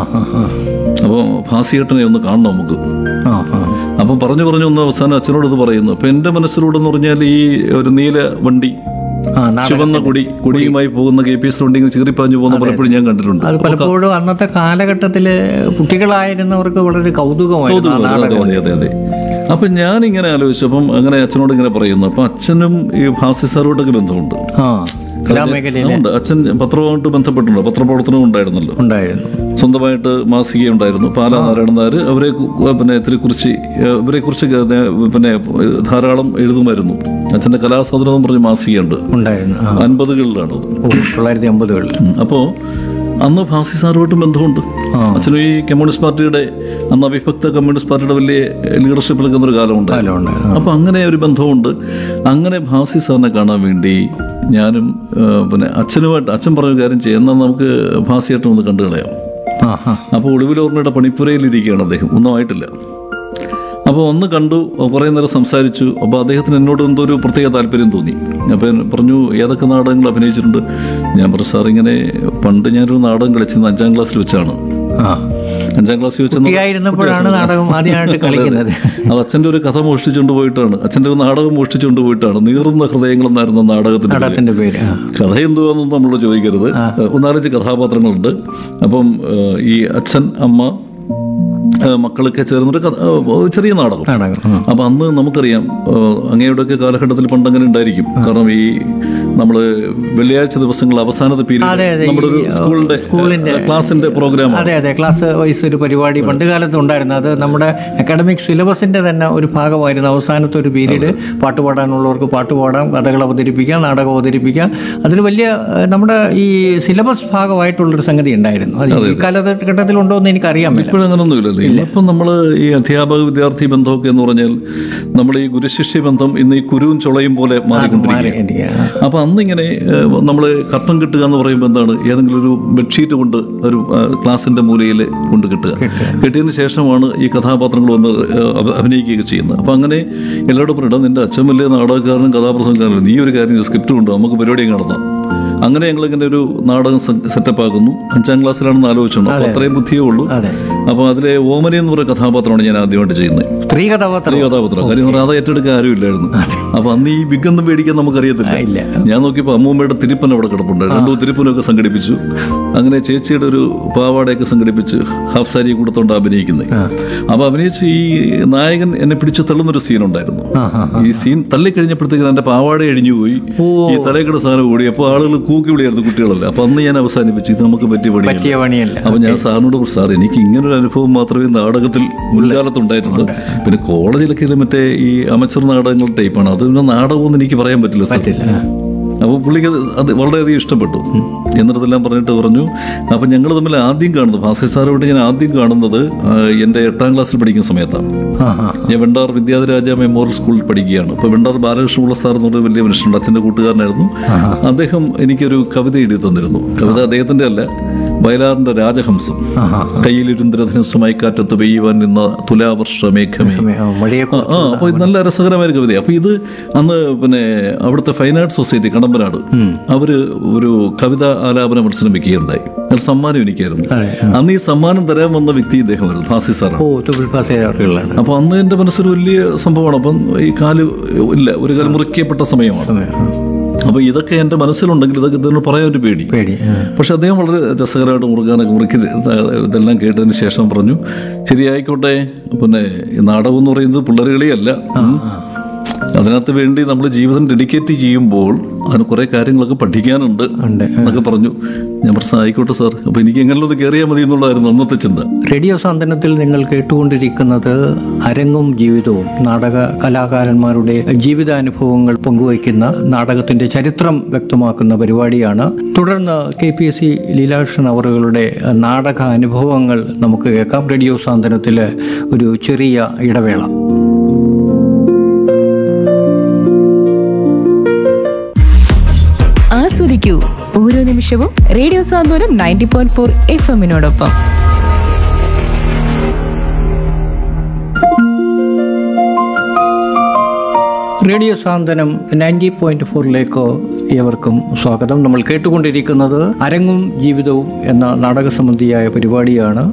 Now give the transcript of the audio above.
ആ ആ അപ്പോൾ ഭാസിയേട്ടനെ ഒന്ന് കാണണം നമുക്ക് ആ ആ അപ്പം പറഞ്ഞു പറഞ്ഞു ഒന്ന് അവസാനം അച്ഛനോട് ഇത് പറയുന്നു അപ്പം എൻ്റെ മനസ്സിലൂടെ എന്ന് പറഞ്ഞാൽ ഈ ഒരു നീല വണ്ടി ആ നാടക ചുവന്ന കൊടി കൊടിയുമായി പോകുന്ന കെ പി എസ് വണ്ടി ഇങ്ങനെ ചീറിപ്പാഞ്ഞു പോകുന്ന പലപ്പോഴും ഞാൻ കണ്ടിട്ടുണ്ട് അത് പലപ്പോഴും അന്നത്തെ കാലഘട്ടത്തില് കുട്ടികളായിരുന്നവർക്ക് വളരെ കൗതുകമായിരുന്നു ആ അതെ നാടകം അതെ അതെ അതെ അപ്പം ഞാനിങ്ങനെ ആലോചിച്ചപ്പം അങ്ങനെ അച്ഛനോട് ഇങ്ങനെ പറയുന്നു അപ്പം അച്ഛനും ഈ ഭാസി സാറുമായിട്ടൊക്കെ ബന്ധമുണ്ട് ആ കലാമേഖലയിൽ ഉണ്ട് അച്ഛൻ പത്രവുമായിട്ട് ബന്ധപ്പെട്ടുണ്ട് പത്രപ്രവർത്തനവും ഉണ്ടായിരുന്നല്ലോ ഉണ്ടായിരുന്നു സ്വന്തമായിട്ട് മാസിക ഉണ്ടായിരുന്നു പാലാ നാരായണൻ നായർ അവരെ കു- പിന്നെ ഇതിനെ കുറിച്ച് ഇവരെ കുറിച്ച് പിന്നെ ധാരാളം എഴുതുമായിരുന്നു അച്ഛൻ്റെ കലാസാധനം പറഞ്ഞ് മാസികയുണ്ട് ഉണ്ടായിരുന്നു ആ അൻപതുകളിലാണ് ഓ, തൊള്ളായിരത്തി അമ്പതുകളിൽ അപ്പോൾ അന്ന് ഭാസി സാറുമായിട്ട് ബന്ധമുണ്ട് അച്ഛനും ഈ കമ്മ്യൂണിസ്റ്റ് പാർട്ടിയുടെ അന്ന് അവിഭക്ത കമ്മ്യൂണിസ്റ്റ് പാർട്ടിയുടെ വലിയ ലീഡർഷിപ്പ് നിൽക്കുന്ന ഒരു കാലമുണ്ട് കാലം ഉണ്ടായിരുന്നു അപ്പോൾ അങ്ങനെ ഒരു ബന്ധമുണ്ട് അങ്ങനെ ഭാസി സാറിനെ കാണാൻ വേണ്ടി ഞാനും ആ, പിന്നെ അച്ഛനുമായിട്ട് അച്ഛൻ പറഞ്ഞ കാര്യം ചെയ്യാം എന്നാൽ നമുക്ക് ഭാസിയായിട്ട് ഒന്ന് കണ്ടു കളയാം ആ ആ അപ്പോൾ ഒളിവിലോർമ്മയുടെ പണിപ്പുരയിലിരിക്കുകയാണ് അദ്ദേഹം ഒന്നും ആയിട്ടില്ല അപ്പോൾ ഒന്ന് കണ്ടു കുറേ നേരം സംസാരിച്ചു അപ്പോൾ അദ്ദേഹത്തിന് എന്നോട് എന്തോ ഒരു പ്രത്യേക താല്പര്യം തോന്നി അപ്പോൾ ഞാൻ പറഞ്ഞു ഏതൊക്കെ നാടകങ്ങൾ അഭിനയിച്ചിട്ടുണ്ട് ഞാൻ പറഞ്ഞു സാർ ഇങ്ങനെ പണ്ട് ഞാനൊരു നാടകം കളിച്ചത് അഞ്ചാം ക്ലാസ്സിൽ വെച്ചാണ് ആ അഞ്ചാം ക്ലാസ്സിൽ വെച്ച് കുട്ടിയായിരുന്നപ്പോഴാണ് നാടകം ആദ്യമായിട്ട് കളിക്കുന്നത് അത് അച്ഛൻ്റെ ഒരു കഥ മോഷ്ടിച്ചുകൊണ്ട് പോയിട്ടാണ് അച്ഛൻ്റെ ഒരു നാടകം മോഷ്ടിച്ചുകൊണ്ട് പോയിട്ടാണ് നീറുന്ന ഹൃദയങ്ങൾ എന്നായിരുന്നു ആ നാടകത്തിന്റെ പേര്. നാടകത്തിന്റെ പേര് ആ. കഥ എന്തുവാണെന്നും നമ്മളോട് ചോദിക്കരുത് ഒന്നാലഞ്ച് കഥാപാത്രങ്ങളുണ്ട് അപ്പം ഏഹ്, ഈ അച്ഛൻ അമ്മ ഏഹ്, മക്കളൊക്കെ ചേർന്നൊരു കഥ ഏഹ്, ചെറിയ നാടകം നാടകം ആ. അപ്പം അന്ന് നമുക്കറിയാം ഏഹ്, അങ്ങയുടെയൊക്കെ കാലഘട്ടത്തിൽ പണ്ട് അങ്ങനെ ഉണ്ടായിരിക്കും കാരണം ഈ നമ്മൾ വെള്ളിയാഴ്ച ദിവസങ്ങൾ അവസാനത്തെ അതെ, പീരീഡ് അതെ. നമ്മുടെ ഒരു ഈ, സ്കൂളിന്റെ സ്കൂളിന്റെ- ഏഹ്, ക്ലാസിന്റെ പ്രോഗ്രാമാണ് അതെ അതെ ക്ലാസ് വൈസ് ഒരു പരിപാടി പണ്ട് കാലത്ത് ഉണ്ടായിരുന്നു അത് നമ്മുടെ അക്കാഡമിക് സിലബസിന്റെ തന്നെ ഒരു ഭാഗമായിരുന്നു അവസാനത്തെ ഒരു പീരീഡ് പാട്ട് പാടാനുള്ളവർക്ക് പാട്ട് പാടാം കഥകൾ അവതരിപ്പിക്കാം നാടകം അവതരിപ്പിക്കാം അതിന് വലിയ ഏഹ്, നമ്മുടെ ഈ സിലബസ് ഭാഗമായിട്ടുള്ളൊരു സംഗതി ഉണ്ടായിരുന്നു അത് ഈ കാലഘട്ടത്തിലുണ്ടോ എന്ന് എനിക്കറിയാൻ പറ്റില്ല ഇപ്പോഴും അങ്ങനൊന്നുമില്ലല്ലോ ഇന്നിപ്പം നമ്മൾ ഈ അധ്യാപക വിദ്യാർത്ഥി ബന്ധമൊക്കെ എന്ന് പറഞ്ഞാൽ നമ്മൾ ഈ ഗുരുശിഷ്യ ബന്ധം ഇന്ന് ഈ കുരുവും ചുളയും പോലെ മാറിക്കൊണ്ടിരിക്കുക അപ്പൊ അന്ന് ഇങ്ങനെ നമ്മൾ കർട്ടൻ കിട്ടുക എന്ന് പറയുമ്പോൾ എന്താണ് ഏതെങ്കിലും ഒരു ബെഡ്ഷീറ്റ് കൊണ്ട് ഒരു ആ, ക്ലാസിന്റെ മൂലയിൽ കൊണ്ട് കിട്ടുക കിട്ടിയതിന് ശേഷമാണ് ഈ കഥാപാത്രങ്ങൾ വന്ന് ഏഹ്, അഭ- അഭിനയിക്കുകയൊക്കെ ചെയ്യുന്നത് അപ്പൊ അങ്ങനെ എല്ലാവരോടും പറയണം നിന്റെ അച്ഛൻ വലിയ നാടകക്കാരനും കഥാപ്രസംഗക്കാരനും നീ ഒരു കാര്യം സ്ക്രിപ്റ്റ് ഉണ്ട് നമുക്ക് പരിപാടിയും നടത്താം അങ്ങനെ ഞങ്ങൾ ഇങ്ങനെ ഒരു നാടകം സെറ്റപ്പ് ആക്കുന്നു അഞ്ചാം ക്ലാസ്സിലാണെന്ന് ആലോചിച്ചോണ്ട് അപ്പൊ അത്രയും ബുദ്ധിയേ ഉള്ളൂ അതെ അപ്പൊ അതിലെ ഓമന എന്ന് പറയുന്ന കഥാപാത്രമാണ് ഞാൻ ആദ്യമായിട്ട് ചെയ്യുന്നത് സ്ത്രീ കഥാപാത്രം ഈ കഥാപാത്രം കാര്യം പറഞ്ഞാൽ അത് ഏറ്റെടുക്കാൻ ആരുമില്ലായിരുന്നു അപ്പൊ അന്ന് ഈ ബിഗൊന്നും പേടിക്കാൻ നമുക്കറിയത്തില്ല ഇല്ല ഞാൻ നോക്കിയപ്പോൾ അമ്മൂമ്മയുടെ തിരുപ്പൻ അവിടെ കിടപ്പുണ്ട് രണ്ടു തിരുപ്പനൊക്കെ സംഘടിപ്പിച്ചു അങ്ങനെ ചേച്ചിയുടെ ഒരു പാവാടയൊക്കെ സംഘടിപ്പിച്ച് ഹാഫ് സാരി കൊടുത്തോണ്ട് അഭിനയിക്കുന്നത് അപ്പൊ അഭിനയിച്ച് ഈ നായകൻ എന്നെ പിടിച്ച് തള്ളുന്നൊരു സീൻ ഉണ്ടായിരുന്നു ആ ആ ഈ സീൻ തള്ളിക്കഴിഞ്ഞപ്പോഴത്തേക്കും എന്റെ പാവാട അഴിഞ്ഞു പോയി ഈ തലയുടെ സാധനം കൂടി അപ്പോൾ ആളുകൾ കൂക്കി വിളിയായിരുന്നു കുട്ടികളല്ല അപ്പൊ അന്ന് ഞാൻ അവസാനിപ്പിച്ചു ഇത് നമുക്ക് പറ്റിയ പണിയല്ല പറ്റിയ പണിയല്ല അപ്പൊ ഞാൻ സാറിനോട് പറഞ്ഞു, സാർ എനിക്ക് ഇങ്ങനൊരു അനുഭവം മാത്രമേ നാടകത്തിൽ മുൻകാലത്ത് ഉണ്ടായിട്ടുണ്ട് പിന്നെ കോളേജിലൊക്കെ ഇത് മറ്റേ ഈ അമച്ചർ നാടകങ്ങൾ ടൈപ്പാണ് അത് പിന്നെ നാടകമൊന്നും എനിക്ക് പറയാൻ പറ്റില്ല സാർ പറ്റില്ല ആ. അപ്പോൾ പുള്ളിക്ക് അത് അത് വളരെയധികം ഇഷ്ടപ്പെട്ടു എന്നിട്ടെല്ലാം പറഞ്ഞിട്ട് പറഞ്ഞു അപ്പം ഞങ്ങൾ തമ്മിൽ ആദ്യം കാണുന്നത് ഭാസ്കർ സാറോട് ഞാൻ ആദ്യം കാണുന്നത് ആ, എൻ്റെ എട്ടാം ക്ലാസ്സിൽ പഠിക്കുന്ന സമയത്താണ് ആ ആ ഞാൻ വെണ്ടാർ വിദ്യാധിരാജ മെമ്മോറിയൽ സ്കൂളിൽ പഠിക്കുകയാണ് അപ്പോൾ വെണ്ടാർ ബാലകൃഷ്ണപിള്ള സാർ എന്ന് പറഞ്ഞ വലിയ മനുഷ്യനുണ്ട് അച്ഛൻ്റെ കൂട്ടുകാരനായിരുന്നു അദ്ദേഹം എനിക്കൊരു കവിത എഴുതി തന്നിരുന്നു കവിത അദ്ദേഹത്തിൻ്റെ അല്ല വയലാറിൻ്റെ രാജഹംസം കയ്യിലിരുന്ദ്രധനുസമായി കാറ്റത്ത് പെയ്യുവാൻ നിന്ന തുലാവർഷ മേഘമേ ആ, മഴയൊക്കെ ആ അപ്പോൾ ഇത് നല്ല രസകരമായ ഒരു കവിത അപ്പോൾ ഇത് അന്ന് പിന്നെ അവിടുത്തെ ഫൈൻ ആർട്സ് സൊസൈറ്റി കടമ്പനാട് അവര് ഒരു കവിത ആലാപന മത്സരം വെക്കുകയുണ്ടായി അതിൽ സമ്മാനം എനിക്കായിരുന്നു അതെ അന്ന് ഈ സമ്മാനം തരാൻ വന്ന വ്യക്തി ഇദ്ദേഹമായിരുന്നു ഭാസി സാറാണ് ഓ തുബിൽ പാസേജറുകളാണ് അപ്പോൾ അന്ന് എൻ്റെ മനസ്സൊരു വലിയ സംഭവമാണ് അപ്പം ഈ കാല് ഇല്ല ഒരു കാല് മുറിക്കപ്പെട്ട സമയമാണ് അപ്പോൾ ഇതൊക്കെ എൻ്റെ മനസ്സിലുണ്ടെങ്കിൽ ഇതൊക്കെ ഇതിനോട് പറയാൻ ഒരു പേടി പേടി ആ. പക്ഷെ അദ്ദേഹം വളരെ രസകരമായിട്ട് മുറുകാനൊക്കെ മുറുക്കി ഇതെല്ലാം കേട്ടതിന് ശേഷം പറഞ്ഞു ശരിയായിക്കോട്ടെ പിന്നെ ഈ നാടകം എന്ന് പറയുന്നത് പിള്ളേരുകളിയല്ല അതിനകത്ത് വേണ്ടി നമ്മൾ ജീവിതം ഡെഡിക്കേറ്റ് ചെയ്യുമ്പോൾ അതിന് കുറേ കാര്യങ്ങളൊക്കെ പഠിക്കാനുണ്ട് ഉണ്ട് എന്നൊക്കെ പറഞ്ഞു ഞാൻ പറഞ്ഞു ആയിക്കോട്ടെ സാർ അപ്പോൾ എനിക്ക് എങ്ങനെയൊന്ന് ഒന്ന് കയറിയാൽ മതി എന്നുള്ളതായിരുന്നു അന്നത്തെ ചിന്ത റേഡിയോ സാന്ത്വനത്തിൽ നിങ്ങൾ കേട്ടുകൊണ്ടിരിക്കുന്നത് അരങ്ങും ജീവിതവും നാടക കലാകാരന്മാരുടെ ജീവിതാനുഭവങ്ങൾ പങ്കുവയ്ക്കുന്ന നാടകത്തിന്റെ ചരിത്രം വ്യക്തമാക്കുന്ന പരിപാടിയാണ് തുടർന്ന് K P S C Leelakrishnan അവറുകളുടെ നാടക അനുഭവങ്ങൾ നമുക്ക് കേൾക്കാം റേഡിയോ സാന്ത്വനത്തിൽ ഒരു ചെറിയ ഇടവേള ആസ്വദിക്കൂ ഓരോ നിമിഷവും radio Santhwanam ninety point four F എമ്മിനോടൊപ്പം റേഡിയോ സാന്ത്വനം നയൻറ്റി പോയിന്റ് ഫോറിലേക്ക് ഏവർക്കും സ്വാഗതം നമ്മൾ കേട്ടുകൊണ്ടിരിക്കുന്നത് അരങ്ങും ജീവിതവും എന്ന നാടക സംബന്ധിയായ പരിപാടിയാണ്